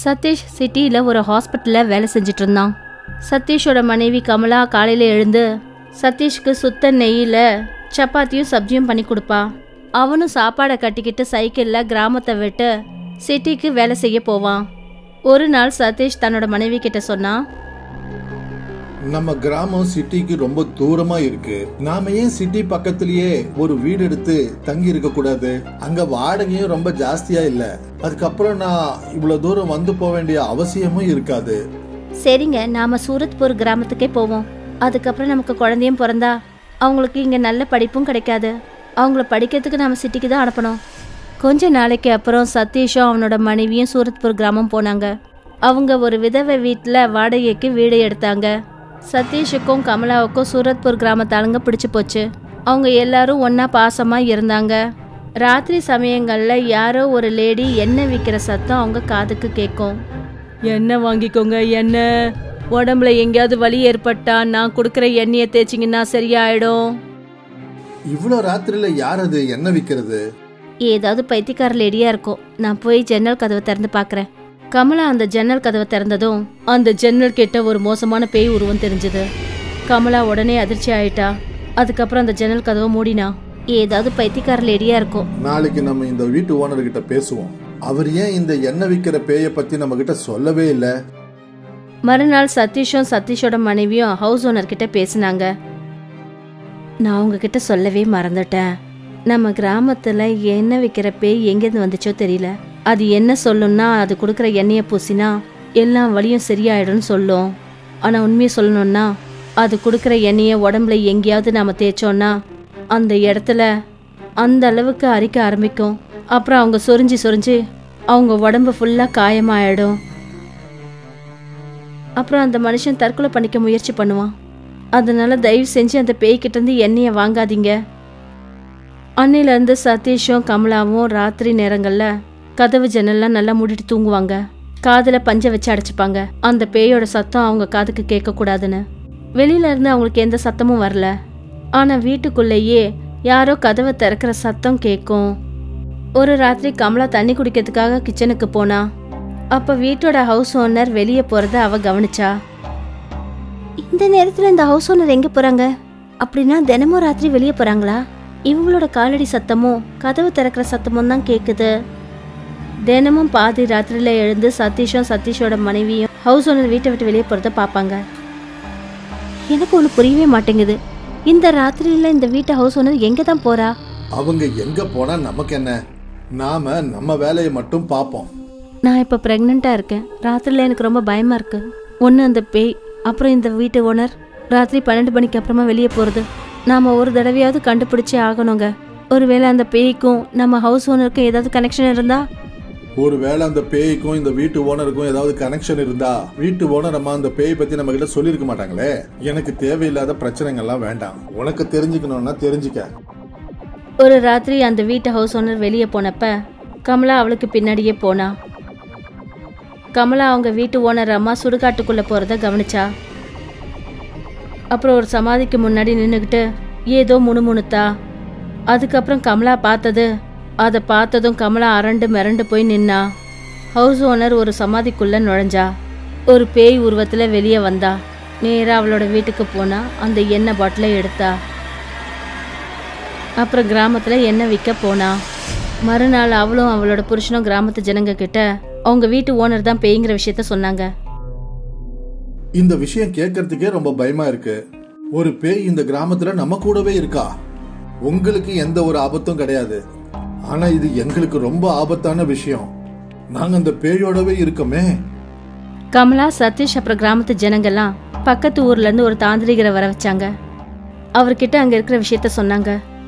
சதீஷ் சிட்டியில் ஒரு ஹாஸ்பிட்டலில் வேலை செஞ்சுட்டு இருந்தான் சதீஷோட மனைவி கமலா காலையில் எழுந்து சதீஷ்க்கு சுத்த நெய்யில் சப்பாத்தியும் சப்ஜியும் பண்ணி கொடுப்பா அவனும் சாப்பாடை கட்டிக்கிட்டு சைக்கிளில் கிராமத்தை விட்டு சிட்டிக்கு வேலை செய்ய போவான் ஒரு நாள் சதீஷ் தன்னோட மனைவி கிட்ட சொன்னான் நம்ம கிராமம் சிட்டிக்கு ரொம்ப தூரமா இருக்கு நாம ஏன் சிட்டி பக்கத்திலேயே ஒரு வீடு எடுத்து தங்கி இருக்க கூடாது அங்க வாடகையும் ரொம்ப ஜாஸ்தியா இல்ல அதுக்கப்புறம் நான் இவ்வளவு தூரம் வந்து போக வேண்டிய அவசியமும் இருக்காது சரிங்க நாம சூரத்பூர் கிராமத்துக்கே போவோம் அதுக்கப்புறம் நமக்கு குழந்தையும் பிறந்தா அவங்களுக்கு இங்கே நல்ல படிப்பும் கிடைக்காது அவங்கள படிக்கிறதுக்கு நாம சிட்டிக்கு தான் அனுப்பணும் கொஞ்ச நாளைக்கு அப்புறம் சதீஷும் அவனோட மனைவியும் சூரத்பூர் கிராமம் போனாங்க அவங்க ஒரு விதவை வீட்டில் வாடகைக்கு வீடு எடுத்தாங்க சதீஷுக்கும் கமலாவுக்கும் சூரத்பூர் கிராமத்தாளுங்க பிடிச்சு போச்சு அவங்க எல்லாரும் ஒன்றா பாசமாக இருந்தாங்க ராத்திரி சமயங்களில் யாரோ ஒரு லேடி எண்ணெய் விற்கிற சத்தம் அவங்க காதுக்கு கேட்கும் எண்ணெய் வாங்கிக்கோங்க எண்ணெய் உடம்புல எங்கேயாவது வலி ஏற்பட்டா நான் கொடுக்குற எண்ணெயை தேய்ச்சிங்கன்னா சரியாயிடும் இவ்வளவு ராத்திரியில யார் அது என்ன விக்கிறது ஏதாவது பைத்தியக்கார லேடியா இருக்கும் நான் போய் ஜன்னல் கதவை திறந்து பார்க்கறேன் கமலா அந்த ஜன்னல் கதவை திறந்ததும் அந்த ஜன்னல் கிட்ட ஒரு மோசமான பேய் உருவம் தெரிஞ்சது கமலா உடனே அதிர்ச்சி ஆயிட்டா அதுக்கப்புறம் அந்த ஜன்னல் கதவை மூடினா ஏதாவது பைத்தியக்கார லேடியா இருக்கும் நாளைக்கு நம்ம இந்த வீட்டு ஓனர் கிட்ட பேசுவோம் அவர் ஏன் இந்த எண்ணெய் விக்கிற பேய பத்தி நம்ம கிட்ட சொல்லவே இல்ல மறுநாள் சதீஷும் சதீஷோட மனைவியும் ஹவுஸ் ஓனர் கிட்ட பேசினாங்க நான் உங்ககிட்ட சொல்லவே மறந்துட்டேன் நம்ம கிராமத்துல எண்ணெய் விற்கிற பேய் எங்கேருந்து வந்துச்சோ தெரியல அது என்ன சொல்லும்னா அது கொடுக்குற எண்ணெயை பூசினா எல்லா வலியும் சரியாயிடும்னு சொல்லும் ஆனா உண்மையை சொல்லணும்னா அது கொடுக்குற எண்ணெயை உடம்புல எங்கேயாவது நாம தேய்ச்சோன்னா அந்த இடத்துல அந்த அளவுக்கு அரிக்க ஆரம்பிக்கும் அப்புறம் அவங்க சொரிஞ்சு சொரிஞ்சு அவங்க உடம்பு ஃபுல்லாக காயமாயிடும் அப்புறம் அந்த மனுஷன் தற்கொலை பண்ணிக்க முயற்சி பண்ணுவான் அதனால தயவு செஞ்சு அந்த பேய்கிட்ட இருந்து எண்ணெயை வாங்காதீங்க அன்னையிலேருந்து சதீஷும் கமலாவும் ராத்திரி நேரங்களில் கதவு ஜன்னல்லாம் நல்லா மூடிட்டு தூங்குவாங்க காதில் பஞ்சை வச்சு அடைச்சிப்பாங்க அந்த பேயோட சத்தம் அவங்க காதுக்கு கேட்கக்கூடாதுன்னு வெளியில இருந்து அவங்களுக்கு எந்த சத்தமும் வரல ஆனால் வீட்டுக்குள்ளேயே யாரோ கதவை திறக்கிற சத்தம் கேட்கும் ஒரு ராத்திரி கமலா தண்ணி குடிக்கிறதுக்காக கிச்சனுக்கு போனா அப்ப வீட்டோட ஹவுஸ் ஓனர் வெளியே போறத அவ கவனிச்சா இந்த நேரத்துல இந்த ஹவுஸ் ஓனர் எங்க போறாங்க அப்படின்னா தினமும் ராத்திரி வெளியே போறாங்களா இவங்களோட காலடி சத்தமும் கதவு திறக்கிற சத்தமும் தான் கேக்குது தினமும் பாதி ராத்திரியில எழுந்து சதீஷும் சதீஷோட மனைவியும் ஹவுஸ் ஓனர் வீட்டை விட்டு வெளியே போறத பார்ப்பாங்க எனக்கு ஒன்று புரியவே மாட்டேங்குது இந்த ராத்திரியில இந்த வீட்டு ஹவுஸ் ஓனர் எங்க தான் போறா அவங்க எங்க போனா நமக்கு என்ன நாம நம்ம வேலையை மட்டும் பார்ப்போம் நான் இப்போ ப்ரெக்னெண்ட்டாக இருக்கேன் ராத்திரியில் எனக்கு ரொம்ப பயமாக இருக்கு ஒன்று அந்த பேய் அப்புறம் இந்த வீட்டு ஓனர் ராத்திரி பன்னெண்டு மணிக்கு அப்புறமா வெளியே போகிறது நாம் ஒரு தடவையாவது கண்டுபிடிச்சே ஆகணுங்க ஒருவேளை அந்த பேய்க்கும் நம்ம ஹவுஸ் ஓனருக்கும் ஏதாவது கனெக்ஷன் இருந்தா ஒருவேளை அந்த பேய்க்கும் இந்த வீட்டு ஓனருக்கும் ஏதாவது கனெக்ஷன் இருந்தா வீட்டு ஓனர் அம்மா அந்த பேய் பத்தி நம்ம கிட்ட சொல்லியிருக்க மாட்டாங்களே எனக்கு தேவையில்லாத பிரச்சனைகள்லாம் வேண்டாம் உனக்கு தெரிஞ்சுக்கணும்னா தெரிஞ்சுக்க ஒரு ராத்திரி அந்த வீட்டு ஹவுஸ் ஓனர் வெளியே போனப்ப கமலா அவளுக்கு பின்னாடியே போனா கமலா அவங்க வீட்டு ஓனர் அம்மா சுடுகாட்டுக்குள்ள போறத கவனிச்சா அப்புறம் ஒரு சமாதிக்கு முன்னாடி நின்றுக்கிட்டு ஏதோ முணுமுணுத்தா அதுக்கப்புறம் கமலா பார்த்தது அதை பார்த்ததும் கமலா அரண்டு மிரண்டு போய் நின்னா ஹவுஸ் ஓனர் ஒரு சமாதிக்குள்ள நுழைஞ்சா ஒரு பேய் உருவத்துல வெளியே வந்தா நேரா அவளோட வீட்டுக்கு போனா அந்த எண்ணெய் பாட்டிலை எடுத்தா அப்புறம் கிராமத்துல எண்ணெய் விற்க போனா மறுநாள் அவளும் அவளோட புருஷனும் கிராமத்து ஜனங்க கிட்ட அவங்க வீட்டு ஓனர் தான் பேய்ங்கிற விஷயத்த சொன்னாங்க இந்த விஷயம் கேட்கறதுக்கே ரொம்ப பயமா இருக்கு ஒரு பேய் இந்த கிராமத்துல நம்ம கூடவே இருக்கா உங்களுக்கு எந்த ஒரு ஆபத்தும் கிடையாது ஆனா இது எங்களுக்கு ரொம்ப ஆபத்தான விஷயம் நாங்க அந்த பேயோடவே இருக்கோமே கமலா சதீஷ் அப்புறம் கிராமத்து ஜனங்கெல்லாம் பக்கத்து ஊர்ல இருந்து ஒரு தாந்திரிகரை வர வச்சாங்க அவர்கிட்ட அங்க இருக்கிற விஷயத்த சொன்னாங்க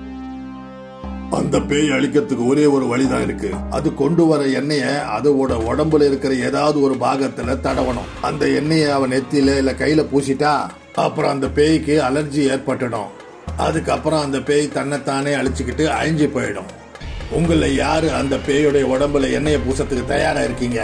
அந்த பேய் அழிக்கிறதுக்கு ஒரே ஒரு வழிதான் இருக்கு அது கொண்டு வர எண்ணெய அதோட உடம்புல இருக்கிற ஏதாவது ஒரு பாகத்துல தடவணும் அந்த எண்ணெய அவன் நெத்தியில இல்ல கையில பூசிட்டா அப்புறம் அந்த பேய்க்கு அலர்ஜி ஏற்பட்டுடும் அதுக்கப்புறம் அந்த பேய் தன்னைத்தானே அழிச்சுக்கிட்டு அழிஞ்சு போயிடும் உங்கள யாரு அந்த பேயோடைய உடம்புல எண்ணெயை பூசத்துக்கு தயாரா இருக்கீங்க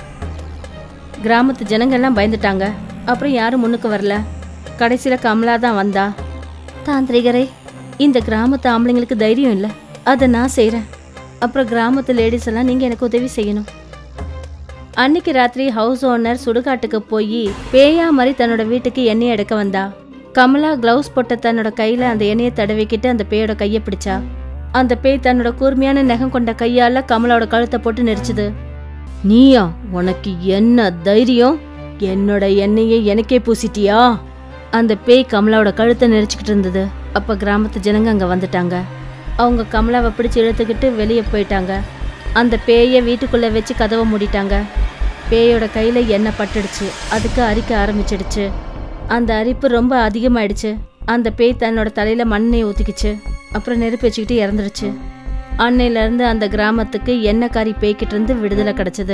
கிராமத்து ஜனங்கெல்லாம் பயந்துட்டாங்க அப்புறம் யாரும் முன்னுக்கு வரல கடைசியில கமலா தான் வந்தா தாந்திரிகரே இந்த கிராமத்து ஆம்பளைங்களுக்கு தைரியம் இல்லை அதை நான் செய்கிறேன் அப்புறம் கிராமத்து லேடிஸ் எல்லாம் நீங்கள் எனக்கு உதவி செய்யணும் அன்னைக்கு ராத்திரி ஹவுஸ் ஓனர் சுடுகாட்டுக்கு போய் பேயா மாதிரி தன்னோட வீட்டுக்கு எண்ணெய் எடுக்க வந்தா கமலா கிளவுஸ் போட்ட தன்னோட கையில அந்த எண்ணெயை தடவிக்கிட்டு அந்த பேயோட கையை பிடிச்சா அந்த பேய் தன்னோட கூர்மையான நகம் கொண்ட கையால கமலாவோட கழுத்தை போட்டு நெரிச்சுது நீயா உனக்கு என்ன தைரியம் என்னோட எண்ணெயை எனக்கே பூசிட்டியா அந்த பேய் கமலாவோட கழுத்தை நெரிச்சுக்கிட்டு இருந்தது அப்ப கிராமத்து ஜனங்க அங்க வந்துட்டாங்க அவங்க கமலாவை பிடிச்சு இழுத்துக்கிட்டு வெளியே போயிட்டாங்க அந்த பேயை வீட்டுக்குள்ள வச்சு கதவை மூடிட்டாங்க பேயோட கையில எண்ணெய் பட்டுடுச்சு அதுக்கு அரிக்க ஆரம்பிச்சிடுச்சு அந்த அரிப்பு ரொம்ப அதிகமாயிடுச்சு அந்த பேய் தன்னோட தலையில மண்ணெய் ஊத்திக்கிச்சு அப்புறம் நெருப்பு வச்சுக்கிட்டு இறந்துடுச்சு அன்னையில இருந்து அந்த கிராமத்துக்கு எண்ணெய்க்காரி பேய்கிட்ட இருந்து விடுதலை கிடைச்சது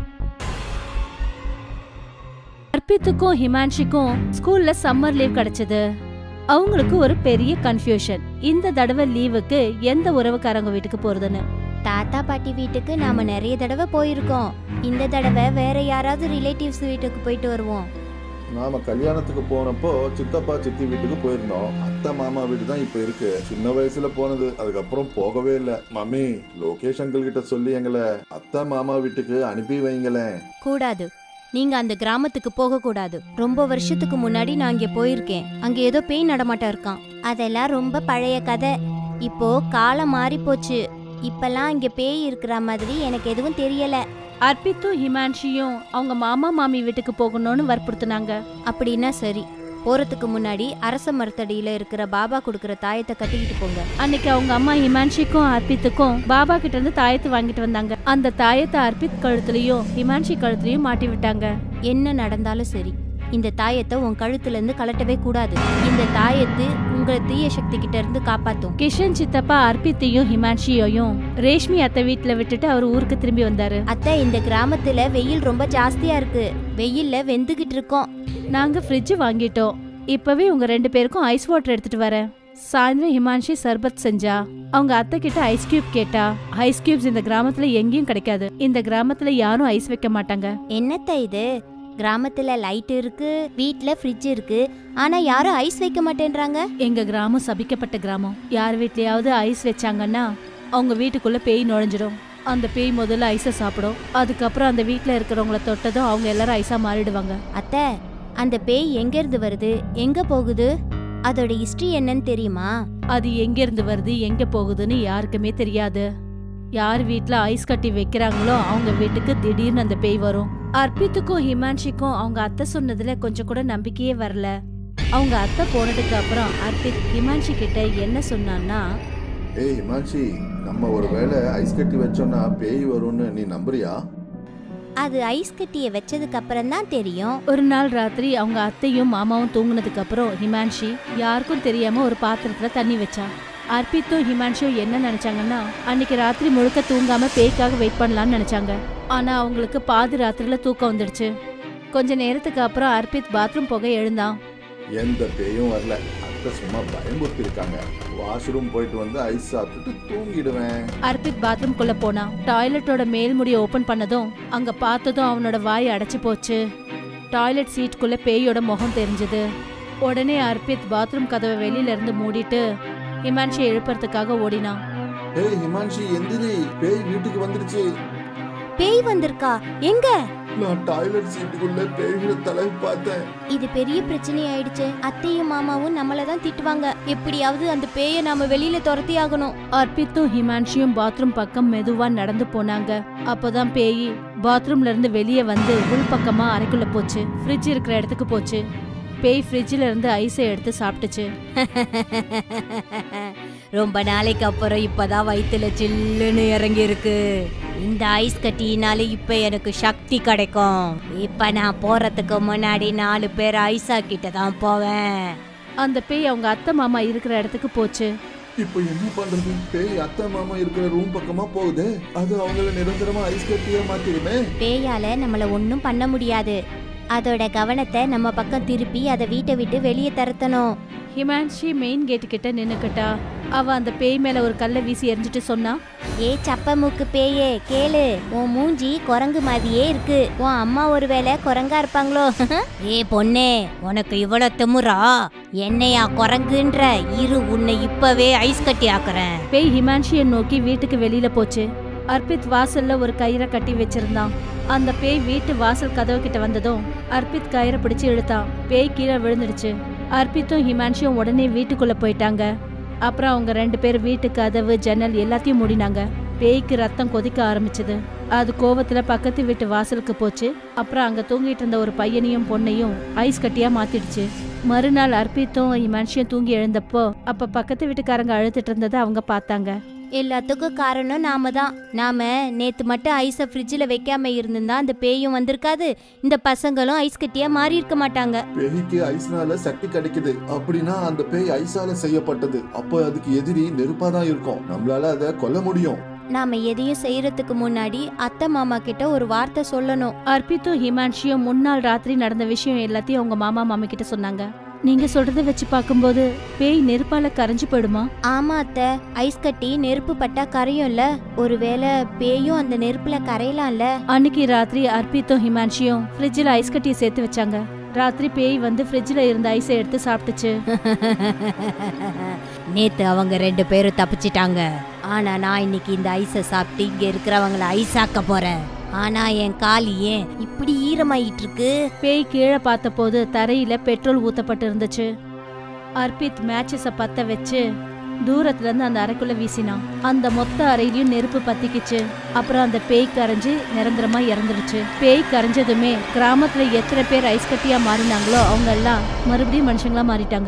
அர்ப்பித்துக்கும் ஹிமான்ஷிக்கும் ஸ்கூல்ல சம்மர் லீவ் கிடைச்சது அவங்களுக்கு ஒரு பெரிய கன்ஃபியூஷன் இந்த தடவை லீவுக்கு எந்த உறவுக்காரங்க வீட்டுக்கு போறதுன்னு தாத்தா பாட்டி வீட்டுக்கு நாம நிறைய தடவை போயிருக்கோம் இந்த தடவை வேற யாராவது ரிலேட்டிவ்ஸ் வீட்டுக்கு போயிட்டு வருவோம் நாம கல்யாணத்துக்கு போனப்போ சித்தப்பா சித்தி வீட்டுக்கு போயிருந்தோம் அத்தை மாமா வீடு தான் இப்ப இருக்கு சின்ன வயசுல போனது அதுக்கப்புறம் போகவே இல்லை மம்மி லோகேஷ் அங்கிள் கிட்ட சொல்லி எங்களை அத்தை மாமா வீட்டுக்கு அனுப்பி வைங்களேன் கூடாது நீங்க அந்த கிராமத்துக்கு போக கூடாது ரொம்ப வருஷத்துக்கு முன்னாடி நான் அங்கே போயிருக்கேன் அங்க ஏதோ பேய் நடமாட்டம் இருக்கான் அதெல்லாம் ரொம்ப பழைய கதை இப்போ காலம் மாறி போச்சு இப்பெல்லாம் இங்க பேய் இருக்கிற மாதிரி எனக்கு எதுவும் தெரியல அர்ப்பித்தும் ஹிமான்ஷியும் அவங்க மாமா மாமி வீட்டுக்கு போகணும்னு வற்புறுத்துனாங்க அப்படின்னா சரி போறதுக்கு முன்னாடி அரச மரத்தடியில இருக்கிற பாபா கொடுக்கிற தாயத்தை கட்டிக்கிட்டு போங்க அன்னைக்கு அவங்க அம்மா ஹிமான்ஷிக்கும் அர்ப்பித்துக்கும் பாபா கிட்ட இருந்து தாயத்தை வாங்கிட்டு வந்தாங்க அந்த தாயத்தை அர்ப்பித் கழுத்துலயும் ஹிமான்ஷி கழுத்துலயும் மாட்டி விட்டாங்க என்ன நடந்தாலும் சரி இந்த தாயத்தை உன் கழுத்துல இருந்து கலட்டவே கூடாது இந்த தாயத்து உங்களை தீய சக்தி கிட்ட இருந்து காப்பாத்தும் கிஷன் சித்தப்பா அர்ப்பித்தையும் ஹிமான்ஷியையும் ரேஷ்மி அத்தை வீட்டுல விட்டுட்டு அவர் ஊருக்கு திரும்பி வந்தாரு அத்தை இந்த கிராமத்துல வெயில் ரொம்ப ஜாஸ்தியா இருக்கு வெயில்ல வெந்துகிட்டு இருக்கோம் நாங்க ஃப்ரிட்ஜ் வாங்கிட்டோம் இப்பவே உங்க ரெண்டு பேருக்கும் ஐஸ் வாட்டர் எடுத்துட்டு வரேன் சாயந்தரம் ஹிமான்ஷி சர்பத் செஞ்சா அவங்க அத்தை கிட்ட ஐஸ் கியூப் கேட்டா ஐஸ் கியூப்ஸ் இந்த கிராமத்துல எங்கேயும் கிடைக்காது இந்த கிராமத்துல யாரும் ஐஸ் வைக்க மாட்டாங்க என்னத்த இது கிராமத்துல லைட் இருக்கு வீட்ல ஃப்ரிட்ஜ் இருக்கு ஆனா யாரும் ஐஸ் வைக்க மாட்டேன்றாங்க எங்க கிராமம் சபிக்கப்பட்ட கிராமம் யார் வீட்லயாவது ஐஸ் வச்சாங்கன்னா அவங்க வீட்டுக்குள்ள பேய் நுழைஞ்சிடும் அந்த பேய் முதல்ல ஐஸை சாப்பிடும் அதுக்கப்புறம் அந்த வீட்ல இருக்கிறவங்கள தொட்டதும் அவங்க எல்லாரும் ஐஸா மாறிடுவாங்க அத்தை அந்த பேய் எங்க இருந்து வருது எங்க போகுது அதோட ஹிஸ்டரி என்னன்னு தெரியுமா அது எங்க இருந்து வருது எங்க போகுதுன்னு யாருக்குமே தெரியாது யார் வீட்ல ஐஸ் கட்டி வைக்கிறாங்களோ அவங்க வீட்டுக்கு திடீர்னு அந்த பேய் வரும் அர்ப்பித்துக்கும் ஹிமான்ஷிக்கும் அவங்க அத்தை சொன்னதுல கொஞ்சம் கூட நம்பிக்கையே வரல அவங்க அத்தை போனதுக்கு அப்புறம் அர்ப்பித் ஹிமான்ஷி கிட்ட என்ன சொன்னான்னா ஏய் ஹிமான்ஷி நம்ம ஒரு வேளை ஐஸ் கட்டி வச்சோம்னா பேய் வரும்னு நீ நம்புறியா அது ஐஸ் கட்டிய வச்சதுக்கு அப்புறம் தான் தெரியும் ஒரு நாள் ராத்திரி அவங்க அத்தையும் மாமாவும் தூங்குனதுக்கு அப்புறம் ஹிமான்ஷி யாருக்கும் தெரியாம ஒரு பாத்திரத்துல தண்ணி வச்சா அர்ப்பித்தும் ஹிமான்ஷியும் என்ன நினைச்சாங்கன்னா அன்னைக்கு ராத்திரி முழுக்க தூங்காம பேய்க்காக வெயிட் பண்ணலாம்னு நினைச்சாங்க ஆனா அவங்களுக்கு பாதி ராத்திரில தூக்கம் வந்துடுச்சு கொஞ்ச நேரத்துக்கு அப்புறம் அர்ப்பித் பாத்ரூம் போக எழுந்தான் எந்த பேயும் வரல அத்தை சும்மா பயமுறுத்தி இருக்காங்க வாஷ்ரூம் போயிட்டு வந்து ஐஸ் சாப்பிட்டுட்டு தூங்கிடுவேன் அர்ப்பித் பாத்ரூம்குள்ள போனான் டாய்லெட்டோட மேல் முடியை ஓபன் பண்ணதும் அங்க பார்த்ததும் அவனோட வாய் அடைச்சு போச்சு டாய்லெட் சீட்டுக்குள்ள பேயோட முகம் தெரிஞ்சது உடனே அர்ப்பித் பாத்ரூம் கதவை வெளியில இருந்து மூடிட்டு ஹிமான்ஷி எழுப்புறதுக்காக ஓடினான் ஏய் ஹிமான்ஷி எந்திரி பேய் வீட்டுக்கு வந்துருச்சு பேய் வந்திருக்கா எங்க நான் டாய்லெட் சீட்டுக்குள்ள பேய்களை தலை பார்த்தேன் இது பெரிய பிரச்சனை ஆயிடுச்சு அத்தையும் மாமாவும் நம்மள தான் திட்டுவாங்க எப்படியாவது அந்த பேயை நாம வெளியில துரத்தி ஆகணும் அர்ப்பித்தும் ஹிமான்ஷியும் பாத்ரூம் பக்கம் மெதுவா நடந்து போனாங்க அப்போதான் பேய் பாத்ரூம்ல இருந்து வெளியே வந்து உள் பக்கமா அறைக்குள்ள போச்சு ஃப்ரிட்ஜ் இருக்கிற இடத்துக்கு போச்சு பேய் ஃப்ரிட்ஜில் இருந்து ஐஸை எடுத்து சாப்பிட்டுச்சு ரொம்ப நாளைக்கு அப்புறம் இப்பதான் வயித்துல சில்லுன்னு இறங்கி இருக்கு இந்த ஐஸ் கட்டினால இப்ப எனக்கு சக்தி கிடைக்கும் இப்ப நான் போறதுக்கு முன்னாடி நாலு பேர் ஐஸா கிட்ட தான் போவேன் அந்த பேய் அவங்க அத்தை மாமா இருக்கிற இடத்துக்கு போச்சு இப்போ என்ன பண்றது பேய் அத்தை மாமா இருக்கிற ரூம் பக்கமா போகுது அது அவங்கள நிரந்தரமா ஐஸ் கட்டியா மாத்திடுமே பேயால நம்மள ஒன்றும் பண்ண முடியாது அதோட கவனத்தை நம்ம பக்கம் திருப்பி அதை வீட்டை விட்டு வெளியே தரத்தணும் ஹிமான்ஷி மெயின் கேட்டு கிட்ட நின்னுக்கிட்டா அவ அந்த பேய் மேல ஒரு கல்லை வீசி எரிஞ்சிட்டு சொன்னா ஏ சப்ப மூக்கு பேயே கேளு உன் மூஞ்சி குரங்கு மாதிரியே இருக்கு உன் அம்மா ஒருவேளை குரங்கா இருப்பாங்களோ ஏ பொண்ணே உனக்கு இவ்வளவு திமுறா என்னையா குரங்குன்ற இரு உன்னை இப்பவே ஐஸ் கட்டி ஆக்குறேன் பேய் ஹிமான்ஷியை நோக்கி வீட்டுக்கு வெளியில போச்சு அர்ப்பித் வாசல்ல ஒரு கயிறை கட்டி வச்சிருந்தான் அந்த பேய் வீட்டு வாசல் கதவு கிட்ட வந்ததும் அர்ப்பித் கயிறை பிடிச்சு இழுத்தான் பேய் கீழே விழுந்துடுச்சு அர்ப்பித்தும் ஹிமான்ஷியும் உடனே வீட்டுக்குள்ள போயிட்டாங்க அப்புறம் அவங்க ரெண்டு பேரும் வீட்டு கதவு ஜன்னல் எல்லாத்தையும் மூடினாங்க பேய்க்கு ரத்தம் கொதிக்க ஆரம்பிச்சது அது கோவத்துல பக்கத்து வீட்டு வாசலுக்கு போச்சு அப்புறம் அங்க தூங்கிட்டு இருந்த ஒரு பையனையும் பொண்ணையும் ஐஸ் கட்டியா மாத்திடுச்சு மறுநாள் அர்ப்பித்தும் மனுஷன் தூங்கி எழுந்தப்போ அப்ப பக்கத்து வீட்டுக்காரங்க அழுதுட்டு இருந்ததை அவங்க பார்த்தாங்க எல்லாத்துக்கும் காரணம் நாம தான் நாம நேத்து மட்டும் ஐஸை ஃப்ரிட்ஜில் வைக்காம இருந்திருந்தா அந்த பேயும் வந்திருக்காது இந்த பசங்களும் ஐஸ் கட்டியா மாறி இருக்க மாட்டாங்க பேய்க்கு ஐஸ்னால சக்தி கிடைக்குது அப்படின்னா அந்த பேய் ஐஸால செய்யப்பட்டது அப்போ அதுக்கு எதிரி நெருப்பா தான் இருக்கும் நம்மளால அதை கொல்ல முடியும் நாம எதையும் செய்யறதுக்கு முன்னாடி அத்தை மாமா கிட்ட ஒரு வார்த்தை சொல்லணும் அர்ப்பித்தும் ஹிமான்ஷியும் முன்னாள் ராத்திரி நடந்த விஷயம் எல்லாத்தையும் அவங்க மாமா மாமி கிட்ட சொன்னாங்க நீங்க சொல்றத வச்சு பார்க்கும்போது பேய் நெருப்பால கரைஞ்சு போயிடுமா ஆமா அத்தை ஐஸ் கட்டி நெருப்பு பட்டா கரையும்ல ஒருவேளை பேயும் அந்த நெருப்புல கரையலாம்ல அன்னைக்கு ராத்திரி அர்ப்பித்தும் ஹிமான்ஷியும் ஃப்ரிட்ஜில் ஐஸ் கட்டியை சேர்த்து வச்சாங்க ராத்திரி பேய் வந்து ஃப்ரிட்ஜில் இருந்த ஐஸை எடுத்து சாப்பிட்டுச்சு நேத்து அவங்க ரெண்டு பேரும் தப்பிச்சிட்டாங்க ஆனா நான் இன்னைக்கு இந்த ஐஸை சாப்பிட்டு இங்க இருக்கிறவங்கள ஐஸ் ஆக்க போறேன் ஆனா என் கால் ஏன் இப்படி ஈரமாயிட்டு இருக்கு பேய் கீழே பார்த்தபோது தரையில பெட்ரோல் ஊத்தப்பட்டு இருந்துச்சு அர்ப்பித் மேட்சஸ பத்த வச்சு தூரத்துல இருந்து அந்த அறைக்குள்ள வீசினான் அந்த மொத்த அறையிலயும் நெருப்பு பத்திக்கிச்சு அப்புறம் அந்த பேய் கரைஞ்சு நிரந்தரமா இறந்துடுச்சு பேய் கரைஞ்சதுமே கிராமத்துல எத்தனை பேர் ஐஸ் கட்டியா மாறினாங்களோ அவங்க எல்லாம் மறுபடியும் மனுஷங்களா மாறிட்டாங்க